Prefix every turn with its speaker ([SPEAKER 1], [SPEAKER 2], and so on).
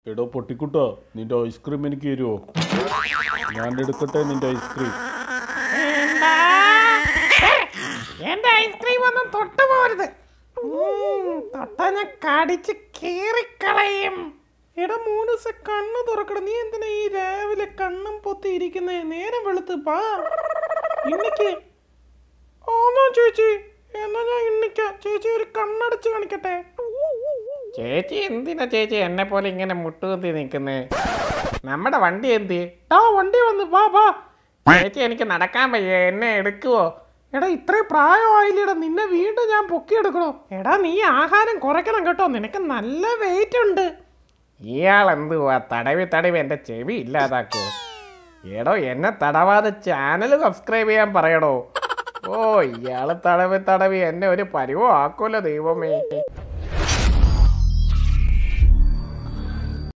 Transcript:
[SPEAKER 1] എടോ പൊട്ടിക്കുട്ടോ നിന്റെ ഐസ്ക്രീം എനിക്ക് തരുമോ ഞാൻ എടുക്കട്ടെ നിന്റെ ഐസ്ക്രീം
[SPEAKER 2] എന്റെ ഐസ്ക്രീം ഒന്നും തൊട്ടു പോരുത് ഉം, തൊട്ടാ ഞാൻ കടിച്ച് കീറിക്കളയും എടാ മൂന്നുസ കണ്ണ് തുറക്കണം നീ എന്തിനാ ഈ രാവിലെ കണ്ണും പൊത്തി ഇരിക്കുന്നേ നേരം വെളുത്ത് പാ ഇന്നിക്ക് ആണോ ചേച്ചി എന്നാ ഞാൻ ഇന്നിക്ക ചേച്ചി ഒരു കണ്ണടച്ച് കാണിക്കട്ടെ ചേച്ചി എന്തിനാ ചേച്ചി എന്നെ പോലെ ഇങ്ങനെ മുട്ടുകുത്തി നിൽക്കുന്നേ നമ്മുടെ വണ്ടി എന്തി ആ വണ്ടി വന്ന് വാ വാ ചേച്ചി എനിക്ക് നടക്കാൻ വയ്യ എന്നെ എടുക്കുവോ എടാ ഇത്രയും പ്രായമായില്ലേടാ നിന്നെ വീണ്ടും ഞാൻ പൊക്കിയെടുക്കണോ എടാ നീ ആഹാരം കുറയ്ക്കണം കേട്ടോ നിനക്ക് നല്ല വെയിറ്റ് ഉണ്ട് ഇയാൾ എന്തുവാ തടവി തടവി എൻ്റെ ചെവി ഇല്ലാതാക്കോ എടോ എന്നെ തടവാതെ ചാനൽ സബ്സ്ക്രൈബ് ചെയ്യാൻ പറയടോ ഓ ഇയാള് തടവി തടവി എന്നെ ഒരു പരിവോ ആക്കൂല ദൈവമേ